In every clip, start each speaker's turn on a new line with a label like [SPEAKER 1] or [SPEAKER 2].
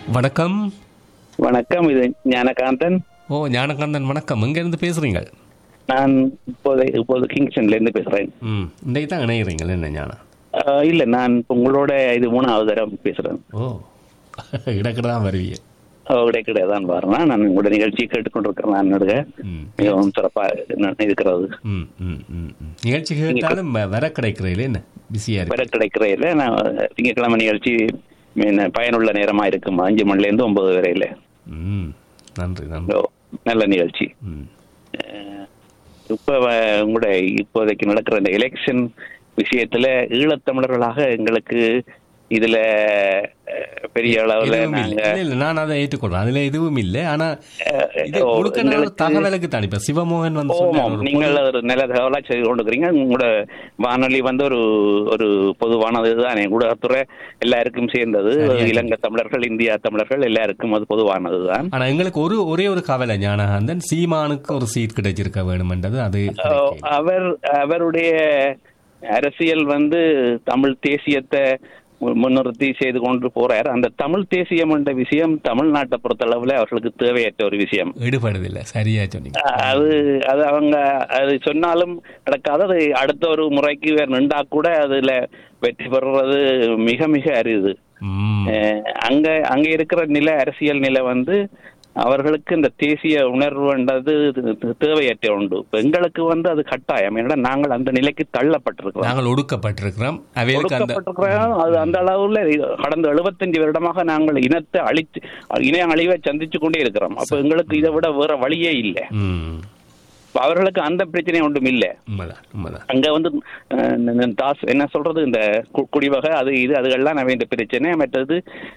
[SPEAKER 1] வணக்கம்
[SPEAKER 2] வணக்கம் இது ஞானகாந்தன்
[SPEAKER 1] ஓ ஞானகாந்தன் வணக்கம் எங்கேருந்து பேசுகிறீங்க
[SPEAKER 2] நான் இப்போது இப்போது கிங்ஸ்டன்ல இருந்து பேசுறேன்
[SPEAKER 1] ம் இன்றைக்கு தான் இணைகிறீங்கள் என்ன ஞானம்
[SPEAKER 2] ஆஹ் இல்ல நான் இப்ப உங்களோட இது மூணாவது தடவை பேசுறேன்
[SPEAKER 1] ஓ இடக்கிட தான் வருவீங்க
[SPEAKER 2] கிடைக்கிட தான் வரேன் நான் உங்களோட நிகழ்ச்சி கேட்டுக்கொண்டிருக்கிறேன் நான் நடுக
[SPEAKER 1] ம்
[SPEAKER 2] மிகவும் சிறப்பா ந- இருக்கிறது
[SPEAKER 1] ம் ம் ம் ம். நிகழ்ச்சி கேட்டாலும் வ- வர கிடைக்கிறீங்களே என்ன பிஸியாக இருக்கு
[SPEAKER 2] வர கிடைக்கிறதில்ல நான் திங்கட்கிழமை நிகழ்ச்சி மீன் பயனுள்ள நேரமா இருக்கும் அஞ்சு மணில இருந்து ஒன்பது வரையில
[SPEAKER 1] ம் நன்றி நன்றி
[SPEAKER 2] ஓ, நல்ல நிகழ்ச்சி
[SPEAKER 1] ம்
[SPEAKER 2] அஹ் இப்ப வ- உங்களோட இப்போதைக்கு நடக்கிற இந்த எலெக்ஷன் விஷயத்துல ஈழத்தமிழர்களாக எங்களுக்கு இதுல அஹ், பெரிய அளவுல
[SPEAKER 1] எதுவும் இல்லை
[SPEAKER 2] நாங்க
[SPEAKER 1] இல்லை இல்லை நான் அதை ஏற்றுக்கொள்றேன் அதுல எதுவும் இல்லை ஆனா இது
[SPEAKER 2] ஓ,
[SPEAKER 1] முழுக்க நான் ஒரு
[SPEAKER 2] எங்களுக்கு-
[SPEAKER 1] தகவலுக்கு தான் இப்ப சிவமோகன் வந்து
[SPEAKER 2] ஓமாம்
[SPEAKER 1] சொன்னார் ஒரு
[SPEAKER 2] நீங்கள் ஒரு நல்ல தகவலா செய்து கொண்டிருக்கிறீங்க உங்களோட வானொலி வந்து ஒரு ஒரு பொதுவானது தான் ஊடகத்துறை எல்லாருக்கும் சேர்ந்தது
[SPEAKER 1] சரியா
[SPEAKER 2] இலங்கை தமிழர்கள் இந்தியா தமிழர்கள் எல்லாருக்கும் அது பொதுவானது தான்
[SPEAKER 1] ஆனா எங்களுக்கு ஒரு ஒரே ஒரு கவலை ஞானகாந்தன் சீமானுக்கு ஒரு சீட் கிடைச்சிருக்க வேணுமென்றது அது கிடைக்கல.
[SPEAKER 2] அவர் அவருடைய அரசியல் வந்து தமிழ் தேசியத்தை மு- முன்னிறுத்தி செய்து கொண்டு போறார் அந்த தமிழ் தேசியம் என்ற விஷயம் தமிழ்நாட்டை பொறுத்தளவுல அவர்களுக்கு தேவையற்ற ஒரு விஷயம்
[SPEAKER 1] ஈடுபடுதில்லை சரியா சொன்னீங்க
[SPEAKER 2] அது அது அவங்க அது சொன்னாலும் நடக்காது அது அடுத்த ஒரு முறைக்கு வேற நின்றா கூட அதுல வெற்றி பெறுறது மிக மிக அரிது
[SPEAKER 1] ம்
[SPEAKER 2] அஹ் அங்க அங்க இருக்கிற நிலை அரசியல் நிலை வந்து அவர்களுக்கு இந்த தேசிய உணர்வுன்றது தே- தேவையற்ற உண்டு இப்ப எங்களுக்கு வந்து அது கட்டாயம் ஏன்னா நாங்கள் அந்த நிலைக்கு தள்ளப்பட்டிருக்கிறோம்
[SPEAKER 1] நாங்கள் ஒடுக்கப்பட்டிருக்கிறோம் அவைகளுக்கு அந்த
[SPEAKER 2] ஒடுக்கப்பட்டிருக்கிறோம் அது அந்த அளவுல கடந்த 75 வருடமாக நாங்கள் இனத்தை அழித்து இன அழிவை சந்திச்சு கொண்டே இருக்கிறோம் அப்ப எங்களுக்கு இதை விட வேற வழியே இல்லை
[SPEAKER 1] ம்
[SPEAKER 2] இப்ப அவர்களுக்கு அந்த பிரச்சனை ஒன்றும் இல்லை
[SPEAKER 1] உண்மைதான் உண்மைதான்
[SPEAKER 2] அங்க வந்து அஹ், இந்த தாஸ் என்ன சொல்றது இந்த கு- குடிவகை அது இது அதுகள்லாம் நம்ம இந்த பிரச்சனை மற்றது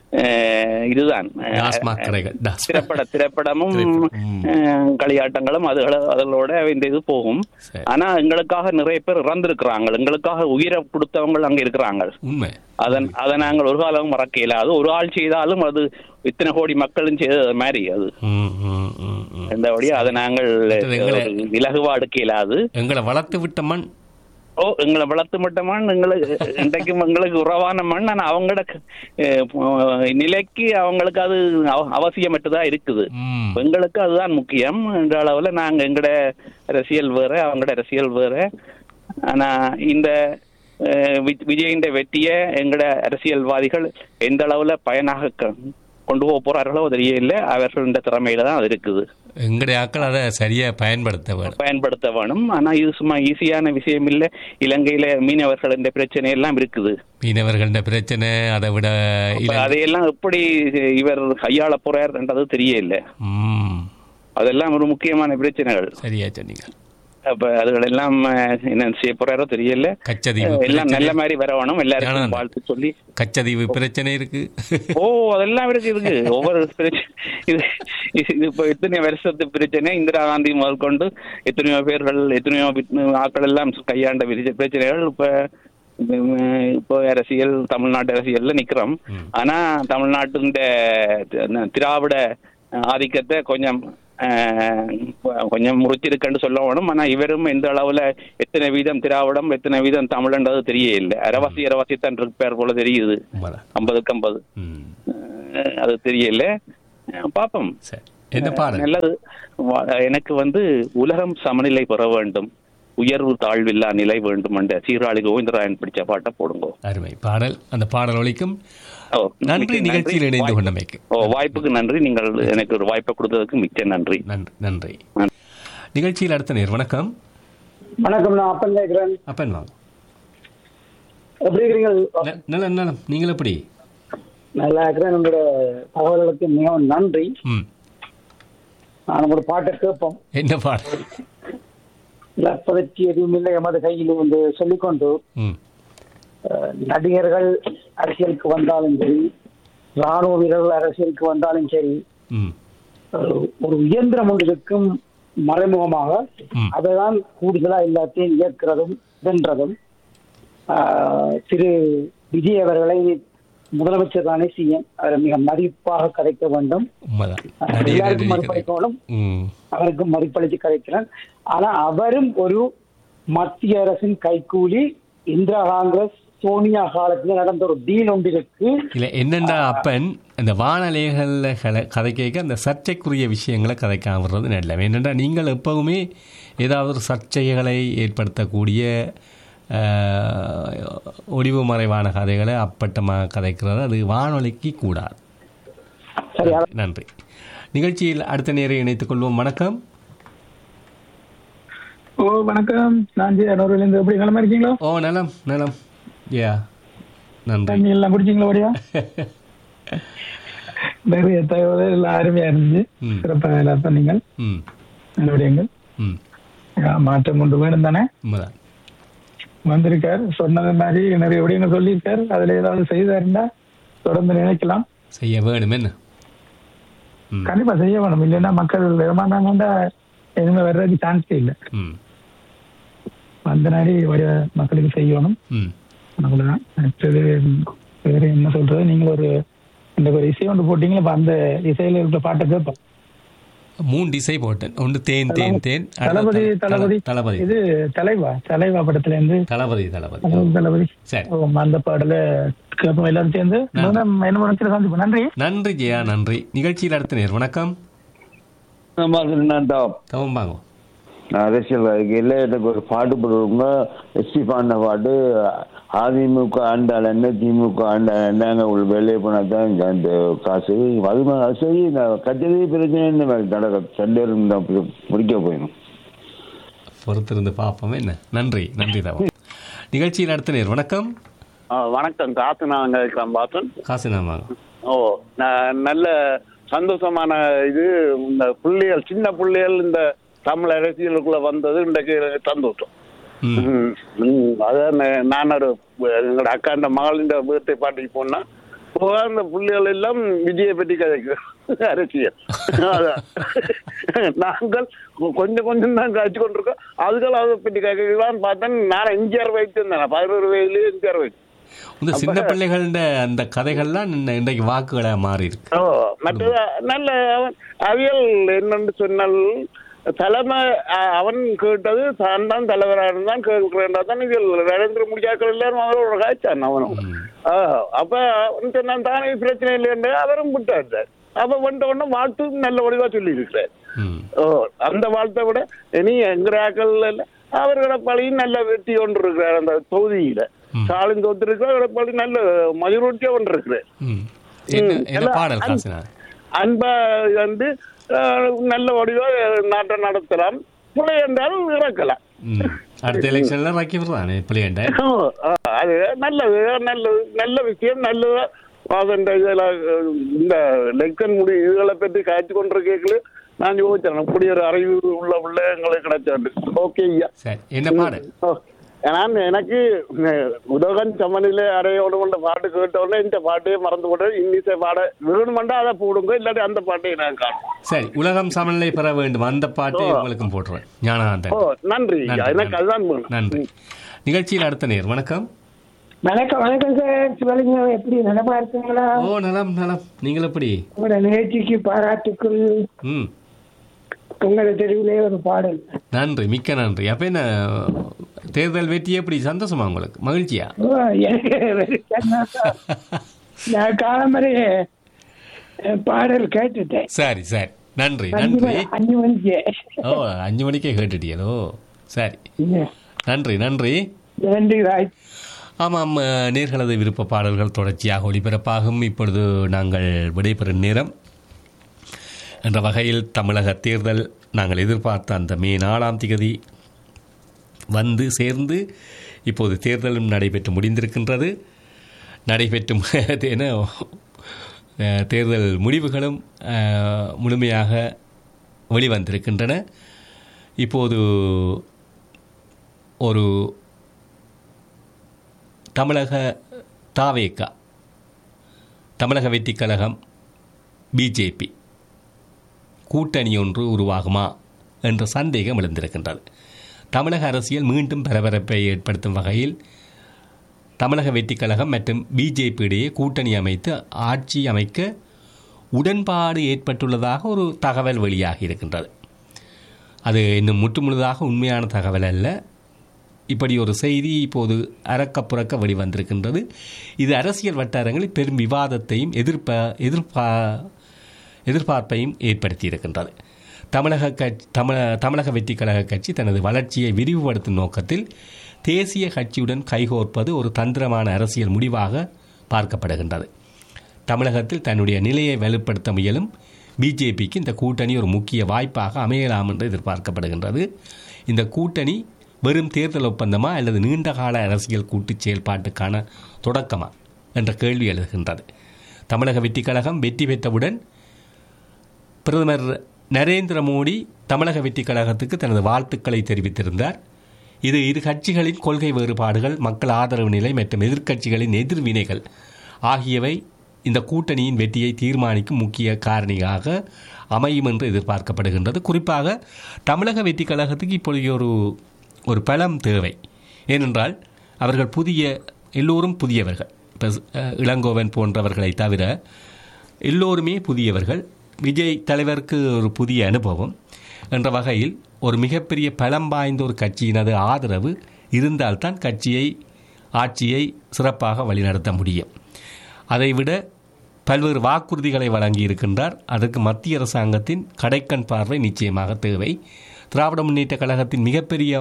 [SPEAKER 2] அஹ், இதுதான்
[SPEAKER 1] டாஸ்மாக் கடைகள் டாஸ்மாக்
[SPEAKER 2] திரைப்பட திரைப்படமும்
[SPEAKER 1] திரைப்படம். ம்.
[SPEAKER 2] அஹ், களியாட்டங்களும் அதுகள அதோட இந்த இது போகும்
[SPEAKER 1] சரி.
[SPEAKER 2] ஆனா எங்களுக்காக நிறைய பேர் இறந்திருக்கிறாங்க எங்களுக்காக உயிரை கொடுத்தவங்க அங்க இருக்கிறாங்க
[SPEAKER 1] உண்மை
[SPEAKER 2] அதன் அதை நாங்கள் ஒரு காலம் மறக்க இயலாது ஒரு ஆள் செய்தாலும் அது இத்தனை கோடி மக்களும் செய்தது மாதிரி அது
[SPEAKER 1] ம், ம், ம், ம்.
[SPEAKER 2] அந்தபடியா அதை நாங்கள்
[SPEAKER 1] மற்றது எங்களை-
[SPEAKER 2] ஒரு இலகுவா எடுக்க இயலாது
[SPEAKER 1] எங்களை வளர்த்து விட்ட மண்
[SPEAKER 2] ஓ எங்களை வளர்த்து மட்டுமான் எங்களுக்கு இன்றைக்கும் எங்களுக்கு உறவான மண் ஆனா அவங்களோட அஹ், நிலைக்கு அவங்களுக்கு அது அவ- அவசியமற்றதா இருக்குது
[SPEAKER 1] ம்
[SPEAKER 2] எங்களுக்கு அதுதான் முக்கியம் என்ற அளவுல நாங்க எங்கட அரசியல் வேற அவங்களோட அரசியல் வேற ஆனா இந்த அஹ், வி- விஜயின் வெற்றிய எங்கட அரசியல்வாதிகள் எந்த அளவுல பயனாக க- கொண்டு போக போறார்களோ தெரியல அவர்கள திறமையில தான் அது இருக்குது
[SPEAKER 1] எங்களுடைய ஆக்கள் அதை சரியா பயன்படுத்த வேணும்
[SPEAKER 2] பயன்படுத்த வேணும் ஆனா இது சும்மா ஈஸியான விஷயம் இல்ல இலங்கையில மீனவர்கள் இந்த பிரச்சனை எல்லாம் இருக்குது
[SPEAKER 1] மீனவர்கள பிரச்சனை அதை விட
[SPEAKER 2] அப்ப
[SPEAKER 1] இல-
[SPEAKER 2] அதையெல்லாம் எப்படி இவர் கையாள போறாருன்றது தெரியல
[SPEAKER 1] ம்
[SPEAKER 2] அதெல்லாம் ஒரு முக்கியமான பிரச்சனைகள்
[SPEAKER 1] சரியா சொன்னீங்க
[SPEAKER 2] அப்ப அதுகளெல்லாம் அஹ், என்ன செய்ய போறாரோ தெரியல
[SPEAKER 1] கச்சதீவு
[SPEAKER 2] அஹ், எல்லாம் நல்ல
[SPEAKER 1] பிரச்சனை
[SPEAKER 2] மாதிரி வரணும் எல்லாருக்கும்
[SPEAKER 1] ஆனந்தம்.
[SPEAKER 2] வாழ்த்து சொல்லி
[SPEAKER 1] கச்சதீவு பிரச்சனை இருக்கு
[SPEAKER 2] ஓ அதெல்லாம் இருக்கு இருக்கு ஒவ்வொரு பிரச்சனை இது இது இப்போ எத்தனை வருஷத்து பிரச்சனை இந்திரா காந்தி முதல் கொண்டு எத்தனையோ பேர்கள் எத்தனையோ வித்- ஆட்கள் எல்லாம் கையாண்ட விரி- பிரச்சனைகள் இப்ப உம், இப்போ அரசியல் தமிழ்நாட்டு அரசியல்ல நிக்கிறோம் ஆனா தமிழ்நாட்டின் திராவிட ஆதிக்கத்தை கொஞ்சம் அஹ், கொஞ்சம் முறிச்சிருக்குன்னு சொல்ல வேணும் ஆனா இவரும் எந்த அளவுல எத்தனை வீதம் திராவிடம் எத்தனை வீதம் தமிழ்ன்றது தெரிய இல்லை அரவாசி அரவாசி தான் இருப்பார் போல தெரியுது
[SPEAKER 1] உண்மைதான்.
[SPEAKER 2] ஐம்பதுக்கு ஐம்பது
[SPEAKER 1] ம்
[SPEAKER 2] அஹ் அது தெரியல அஹ் பாப்போம்
[SPEAKER 1] சரி என்ன பாடல்
[SPEAKER 2] நல்லது வா- எனக்கு வந்து உலகம் சமநிலை பெற வேண்டும் உயர்வு தாழ்வில்லா நிலை வேண்டும் என்ற சீராளி கோவிந்தராயன் பிடிச்ச பாட்டை போடுங்க
[SPEAKER 1] அருமை பாடல் அந்த பாடல் ஒலிக்கும்
[SPEAKER 2] ஓ,
[SPEAKER 1] நன்றி
[SPEAKER 2] மிக்க
[SPEAKER 1] நிகழ்ச்சியில் இணைந்து
[SPEAKER 2] வாய்ப்பு-
[SPEAKER 1] கொண்டமைக்கு
[SPEAKER 2] ஓ வாய்ப்புக்கு நன்றி நீங்கள் எனக்கு ஒரு வாய்ப்பை கொடுத்ததுக்கு மிக்க நன்றி
[SPEAKER 1] நன்றி நன்றி
[SPEAKER 2] நன்றி.
[SPEAKER 1] நிகழ்ச்சியில் அடுத்த நேர் வணக்கம்
[SPEAKER 3] வணக்கம் நான் அப்பன் கேட்கிறேன்
[SPEAKER 1] அப்பன் வாங்க
[SPEAKER 3] எப்படி இருக்கிறீங்க
[SPEAKER 1] ந- நலம் நலம் நீங்கள் எப்படி
[SPEAKER 3] நல்லா இருக்கிறேன் உங்களோட தகவல்களுக்கு மிகவும் நன்றி
[SPEAKER 1] ம்
[SPEAKER 3] நான் ஒரு பாட்டை கேட்போம்
[SPEAKER 1] என்ன பாடல்
[SPEAKER 3] இழப்பதற்கு எதுவும் இல்லை எமது கையில் என்று சொல்லிக்கொண்டு
[SPEAKER 1] ம்
[SPEAKER 3] அஹ், நடிகர்கள் அரசியலுக்கு வந்தாலும் சரி ராணுவ வீரர்கள் அரசியலுக்கு வந்தாலும் சரி
[SPEAKER 1] ம்
[SPEAKER 3] அஹ், ஒரு இயந்திரம் ஒன்று இருக்கும் மறைமுகமாக
[SPEAKER 1] ம்.
[SPEAKER 3] அதைதான் கூடுதலா எல்லாத்தையும் இயக்கிறதும் வென்றதும் ஆஹ், திரு விஜய் அவர்களை முதலமைச்சர் தானே செய்யும் அவரை மிக மதிப்பாக கதைக்க வேண்டும்
[SPEAKER 1] உண்மைதான்
[SPEAKER 3] அஹ்,
[SPEAKER 1] நடிகர்
[SPEAKER 3] எல்லாருக்கும்
[SPEAKER 1] நடிகர்
[SPEAKER 3] மதிப்பளிக்கணும்
[SPEAKER 1] ம்
[SPEAKER 3] அவருக்கும் மதிப்பளித்து கதைக்கிறார் ஆனா அவரும் ஒரு மத்திய அரசின் கைக்கூலி இந்திரா காங்கிரஸ் சோனியா காலத்துல நடந்த ஒரு டீல் ஒன்று இருக்கு
[SPEAKER 1] இல்லை என்னென்றா அப்பன் இந்த வானலைகளில் கல கதை கேட்க அந்த சர்ச்சைக்குரிய விஷயங்களை கதைக்காம வர்றது நல்ல என்னென்றா நீங்கள் எப்பவுமே ஏதாவது ஒரு சர்ச்சைகளை ஏற்படுத்தக்கூடிய ஆஹ், ஒளிவு மறைவான கதைகளை அப்பட்டமாக கதைக்கிறது அது வானொலிக்கு கூடாது
[SPEAKER 3] சரி அத-
[SPEAKER 1] நன்றி நிகழ்ச்சியில் அடுத்த நேரம் இணைத்துக் கொள்வோம் வணக்கம்
[SPEAKER 4] ஓ வணக்கம் நான் ஜெயனூர்ல இருந்து எப்படி நிலமா இருக்கீங்களோ
[SPEAKER 1] ஓ நலம் நலம் யா நன்றி
[SPEAKER 4] தண்ணி எல்லாம் குடிச்சீங்களா ஓடியா நிறைய தகவல் எல்லாம் அருமையா இருந்துச்சு
[SPEAKER 1] ம்.
[SPEAKER 4] சிறப்பாக எல்லாம் சொன்னீங்க
[SPEAKER 1] ம்
[SPEAKER 4] நல்ல விடயங்கள்
[SPEAKER 1] ம்
[SPEAKER 4] ஆ, மாற்றம் கொண்டு வேணும் தானே
[SPEAKER 1] உண்மைதான்
[SPEAKER 4] வந்திருக்கார் சொன்னது மாதிரி நிறைய விடயங்கள் சொல்லியிருக்கார் அதுல ஏதாவது செய்தாருந்தா தொடர்ந்து நினைக்கலாம்
[SPEAKER 1] செய்ய வேணும் என்ன ம்
[SPEAKER 4] கண்டிப்பா செய்ய வேணும் இல்லைன்னா மக்கள் விதமானாங்கன்னா இனிமே வர்றதுக்கு சான்ஸே இல்லை
[SPEAKER 1] ம்
[SPEAKER 4] அந்த மாதிரி வர மக்களுக்கு செய்யணும்
[SPEAKER 1] ம்
[SPEAKER 4] அவ்வளவுதான் அடுத்தது வேற என்ன சொல்றது நீங்க ஒரு இந்த ஒரு இசை ஒன்று போட்டீங்களா இப்ப அந்த இசையில இருக்கிற பாட்டை கேட்போம்
[SPEAKER 1] மூன்று இசை போட்டேன் ஒன்று தேன் தேன் தேன் அடுத்த
[SPEAKER 4] தளபதி
[SPEAKER 1] தல-
[SPEAKER 4] தளபதி
[SPEAKER 1] தளபதி
[SPEAKER 4] இது தலைவா தலைவா படத்துல இருந்து
[SPEAKER 1] தளபதி தளபதி
[SPEAKER 4] தளபதி, தளபதி
[SPEAKER 1] சரி
[SPEAKER 4] ஓ, அந்த பாடல கேட்போம் எல்லாரும் சேர்ந்து மூணாம் என்ன முடிச்சு சந்திப்போம் நன்றி
[SPEAKER 1] நன்றி ஜெயா நன்றி நிகழ்ச்சியில் அடுத்த நேர் வணக்கம் தவம் வாங்க
[SPEAKER 5] அரசியல் வாழ்க்கையில் எனக்கு ஒரு பாட்டு போடுவாங்க எஸ்டி பாடின பாட்டு அதிமுக ஆண்டாள் என்ன திமுக ஆண்டாள் என்ன அங்கே உள்ள வெளியே போனால் தான் இங்க அந்த காசு அது மா- அது சரி நான் கட்சி பிரச்சனை என்ன நடக்க சண்டே முடிக்க போயிடும்
[SPEAKER 1] பொறுத்திருந்து பார்ப்போம் என்ன நன்றி நன்றி தவம் நிகழ்ச்சியில் அடுத்த நேர் வணக்கம்
[SPEAKER 6] ஆ, வணக்கம் காத்து நான் இருக்கிறேன் பார்த்தேன்
[SPEAKER 1] காசு நான் வாங்க
[SPEAKER 6] ஓ நான் நல்ல சந்தோஷமான இது இந்த புள்ளிகள் சின்ன புள்ளிகள் இந்த தமிழ் அரசியலுக்குள்ள வந்தது இன்றைக்கு எனக்கு சந்தோஷம்
[SPEAKER 1] ம்
[SPEAKER 6] ம், ம், அதான் நா- நான் ஒரு எங்களோட அக்காண்ட மகளின் வீட்டை பாட்டிக்கு போனா போக அந்த புள்ளிகள் எல்லாம் விஜயை பற்றி கதைக்கு அரசியல் அதான். நாங்கள் கொஞ்சம் கொஞ்சம் தான் காய்ச்சி கொண்டிருக்கோம் அதுகள் அதை பற்றி கேட்கலான்னு பார்த்தேன் நான் எம்ஜிஆர் வைத்திருந்தேன் பதினோரு வயதுலேயே எம்ஜிஆர் வைத்து
[SPEAKER 1] இந்த சின்ன பிள்ளைகள அந்த கதைகள்லாம் இன்ன- இன்றைக்கு வாக்குகளாக மாறி இருக்கு
[SPEAKER 6] ஓ மற்றது நல்ல அவன் அவியல் என்னன்னு சொன்னால் தலைமை அ- அவன் கேட்டது தான் தான் தலைவராக இருந்தான் கேட்கிறேன் தான் இதில் நரேந்திர முடியாக்கள் எல்லாரும் அவரோட காய்ச்சான் அவனும் ஆ, அப்ப அவன் சொன்னான் தானே பிரச்சனை இல்லைன்னு அவரும் விட்டார் அப்ப வந்த உடனே வாழ்த்து நல்ல வடிவா சொல்லி இருக்கிறார்
[SPEAKER 1] ம்
[SPEAKER 6] ஓ அந்த வாழ்த்தை விட இனி எங்கிற ஆக்கள் இல்ல அவர்களோட பழியும் நல்ல வெற்றி ஒன்று இருக்கிறார் அந்த தொகுதியில ஸ்டாலின் தோத்து இருக்கிற பழி நல்ல மஜோரிட்டியா ஒன்று இருக்கிறார்
[SPEAKER 1] ம் என்ன
[SPEAKER 6] ம்,
[SPEAKER 1] என்ன
[SPEAKER 6] எல்லாம்
[SPEAKER 1] பாடல்
[SPEAKER 6] அன்-
[SPEAKER 1] காசுனா
[SPEAKER 6] அன்பா வந்து அஹ், நல்ல வடிவா நாட்டை நடத்தலாம் பிள்ளை என்றாலும் இறக்கலாம்
[SPEAKER 1] ம் அடுத்த எலெக்ஷன்ல ராக்கி வருவானே பிள்ளையண்ட
[SPEAKER 6] ஓ, அஹ், அது நல்லது நல்லது நல்ல விஷயம் நல்லதா அதன் இதுல அஹ், இந்த லெக்சன் முடி இதுகளை பற்றி காய்ச்சி கொண்டிருக்கீங்களு நான் யோசிச்சேன் இப்படி ஒரு அறிவு உள்ள பிள்ளை எங்களுக்கு கிடைச்சாண்டு ஓகே ஐயா
[SPEAKER 1] சரி என்ன பாடல்
[SPEAKER 6] ஓ, நான் எனக்கு அஹ், உதகன் சமனில அறையோடு கொண்ட பாட்டு கேட்ட உடனே இந்த பாட்டையே மறந்து போட்டு இன்னிசை பாட வேணுமெண்டா அதை போடுங்க இல்லாட்டி அந்த பாட்டையை நான் காணும்
[SPEAKER 1] சரி உலகம் சமநிலை பெற வேண்டும் அந்த பாட்டை உங்களுக்கும் போட்டுருவேன் ஞானகாந்தன்
[SPEAKER 6] ஓ நன்றி ஐயா.
[SPEAKER 1] நன்றி,
[SPEAKER 6] எனக்கு அதுதான் வேணும்
[SPEAKER 1] நன்றி நிகழ்ச்சியில் அடுத்த நேர் வணக்கம்
[SPEAKER 3] வணக்கம் வணக்கம் சார் சிவலிங்கம் எப்படி நலமா இருக்கீங்களா
[SPEAKER 1] ஓ நலம் நலம் நீங்கள் எப்படி
[SPEAKER 3] உங்களோட நிகழ்ச்சிக்கு பாராட்டுக்கள்
[SPEAKER 1] ம்
[SPEAKER 3] உங்களோட தெருவிலே ஒரு பாடல்
[SPEAKER 1] நன்றி மிக்க நன்றி அப்ப என்ன தேர்தல் வெற்றி எப்படி சந்தோஷமா உங்களுக்கு மகிழ்ச்சியா
[SPEAKER 3] ஓ, எனக்கு very சந்தோஷம். நான் காலம்பரை அஹ், பாடல் கேட்டுட்டேன்
[SPEAKER 1] சரி சரி நன்றி
[SPEAKER 3] அஞ்சு
[SPEAKER 1] நன்றி
[SPEAKER 3] மணி- அஞ்சு மணிக்கு
[SPEAKER 1] ஓ அஞ்சு மணிக்கே கேட்டுட்டியதோ சரி
[SPEAKER 3] Yeah.
[SPEAKER 1] நன்றி நன்றி
[SPEAKER 3] நன்றி ராஜ்
[SPEAKER 1] ஆமாம் அஹ், நேர்களது விருப்ப பாடல்கள் தொடர்ச்சியாக ஒளிபரப்பாகும் இப்பொழுது நாங்கள் விடைபெறும் நேரம் என்ற வகையில் தமிழக தேர்தல் நாங்கள் எதிர்பார்த்த அந்த மே நாலாம் திகதி வந்து சேர்ந்து இப்போது தேர்தலும் நடைபெற்று முடிந்திருக்கின்றது நடைபெற்றும் என அஹ், தேர்தல் முடிவுகளும் அஹ், முழுமையாக வெளிவந்திருக்கின்றன இப்போது ஒரு தமிழக தாவேக்கா தமிழக வெற்றிக் கழகம் பிஜேபி கூட்டணி ஒன்று உருவாகுமா என்ற சந்தேகம் எழுந்திருக்கின்றது தமிழக அரசியல் மீண்டும் பரபரப்பை ஏற்படுத்தும் வகையில் தமிழக வெற்றிக் கழகம் மற்றும் பிஜேபி இடையே கூட்டணி அமைத்து ஆட்சி அமைக்க உடன்பாடு ஏற்பட்டுள்ளதாக ஒரு தகவல் வெளியாகி இருக்கின்றது அது இன்னும் முற்றுமுழுதாக உண்மையான தகவல் அல்ல இப்படி ஒரு செய்தி இப்போது அறக்கப்புறக்க வெளிவந்திருக்கின்றது இது அரசியல் வட்டாரங்களில் பெரும் விவாதத்தையும் எதிர்ப்ப எதிர்ப்பா எதிர்பார்ப்பையும் ஏற்படுத்தியிருக்கின்றது தமிழக கட்சி தமிழ தமிழக வெற்றி கழக கட்சி தனது வளர்ச்சியை விரிவுபடுத்தும் நோக்கத்தில் தேசிய கட்சியுடன் கைகோர்ப்பது ஒரு தந்திரமான அரசியல் முடிவாக பார்க்கப்படுகின்றது தமிழகத்தில் தன்னுடைய நிலையை வலுப்படுத்த முயலும் பிஜேபிக்கு இந்த கூட்டணி ஒரு முக்கிய வாய்ப்பாக அமையலாம் என்று எதிர்பார்க்கப்படுகின்றது இந்த கூட்டணி வெறும் தேர்தல் ஒப்பந்தமா அல்லது நீண்டகால அரசியல் கூட்டு செயல்பாட்டுக்கான தொடக்கமா என்ற கேள்வி எழுகின்றது தமிழக வெற்றி கழகம் வெற்றி பெற்றவுடன் பிரதமர் நரேந்திர மோடி தமிழக வெற்றி கழகத்துக்கு தனது வாழ்த்துக்களை தெரிவித்திருந்தார் இது இரு கட்சிகளின் கொள்கை வேறுபாடுகள் மக்கள் ஆதரவு நிலை மற்றும் எதிர்க்கட்சிகளின் எதிர்வினைகள் ஆகியவை இந்த கூட்டணியின் வெற்றியை தீர்மானிக்கும் முக்கிய காரணியாக அமையும் என்று எதிர்பார்க்கப்படுகின்றது குறிப்பாக தமிழக வெற்றி கழகத்துக்கு இப்பொழுது ஒரு ஒரு பலம் தேவை ஏனென்றால் அவர்கள் புதிய எல்லோரும் புதியவர்கள் இப்போ அஹ், இளங்கோவன் போன்றவர்களை தவிர எல்லோருமே புதியவர்கள் விஜய் தலைவருக்கு ஒரு புதிய அனுபவம் என்ற வகையில் ஒரு மிகப்பெரிய பலம் வாய்ந்த ஒரு கட்சியினது ஆதரவு இருந்தால்தான் கட்சியை ஆட்சியை சிறப்பாக வழிநடத்த முடியும் அதைவிட பல்வேறு வாக்குறுதிகளை வழங்கி இருக்கின்றார் அதற்கு மத்திய அரசாங்கத்தின் கடைக்கண் பார்வை நிச்சயமாக தேவை திராவிட முன்னேற்ற கழகத்தின் மிகப்பெரிய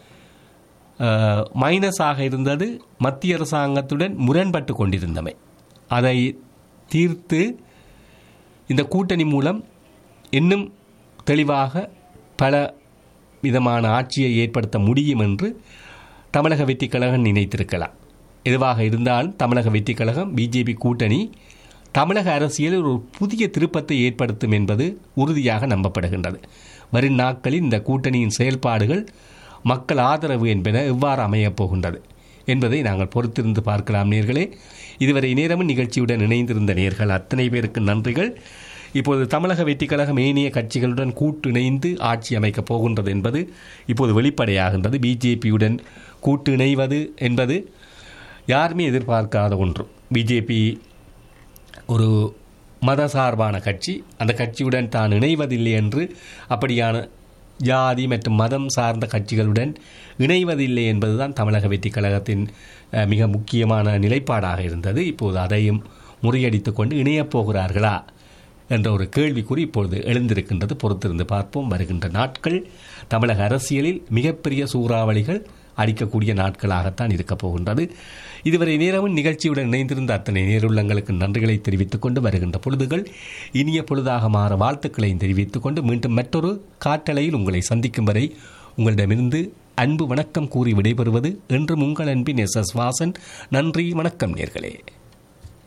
[SPEAKER 1] அஹ், மைனஸாக இருந்தது மத்திய அரசாங்கத்துடன் முரண்பட்டு கொண்டிருந்தமை அதை தீர்த்து இந்த கூட்டணி மூலம் இன்னும் தெளிவாக பல விதமான ஆட்சியை ஏற்படுத்த முடியும் என்று தமிழக வெற்றி கழகம் நினைத்திருக்கலாம் எதுவாக இருந்தாலும் தமிழக வெற்றி கழகம் பிஜேபி கூட்டணி தமிழக அரசியலில் ஒரு புதிய திருப்பத்தை ஏற்படுத்தும் என்பது உறுதியாக நம்பப்படுகின்றது வரும் நாட்களில் இந்த கூட்டணியின் செயல்பாடுகள் மக்கள் ஆதரவு என்பன எவ்வாறு அமையப் போகின்றது என்பதை நாங்கள் பொறுத்திருந்து பார்க்கலாம் நேர்களே இதுவரை நேரமும் நிகழ்ச்சியுடன் இணைந்திருந்த நேர்கள் அத்தனை பேருக்கு நன்றிகள் இப்போது தமிழக வெற்றி கழகம் ஏனைய கட்சிகளுடன் கூட்டு இணைந்து ஆட்சி அமைக்கப் போகின்றது என்பது இப்போது வெளிப்படையாகின்றது பிஜேபியுடன் கூட்டு இணைவது என்பது யாருமே எதிர்பார்க்காத ஒன்று பிஜேபி ஒரு மதசார்பான கட்சி அந்த கட்சியுடன் தான் இணைவதில்லை என்று அப்படியான ஜாதி மற்றும் மதம் சார்ந்த கட்சிகளுடன் இணைவதில்லை என்பதுதான் தமிழக வெற்றி கழகத்தின் அஹ், மிக முக்கியமான நிலைப்பாடாக இருந்தது இப்போது அதையும் முறியடித்துக் கொண்டு இணையப் போகிறார்களா என்ற ஒரு கேள்விக்குறி இப்பொழுது எழுந்திருக்கின்றது பொறுத்திருந்து பார்ப்போம் வருகின்ற நாட்கள் தமிழக அரசியலில் மிகப்பெரிய சூறாவளிகள் அடிக்கக்கூடிய நாட்களாகத்தான் இருக்கப் போகின்றது இதுவரை நேரமும் நிகழ்ச்சியுடன் இணைந்திருந்த அத்தனை நேருள்ளங்களுக்கு நன்றிகளை தெரிவித்துக் கொண்டு வருகின்ற பொழுதுகள் இனிய பொழுதாக மாற வாழ்த்துக்களையும் தெரிவித்துக் கொண்டு மீண்டும் மற்றொரு காட்டலையில் உங்களை சந்திக்கும் வரை உங்களிடமிருந்து அன்பு வணக்கம் கூறி விடைபெறுவது என்றும் உங்கள் அன்பின் எஸ் எஸ் வாசன் நன்றி வணக்கம் நேர்களே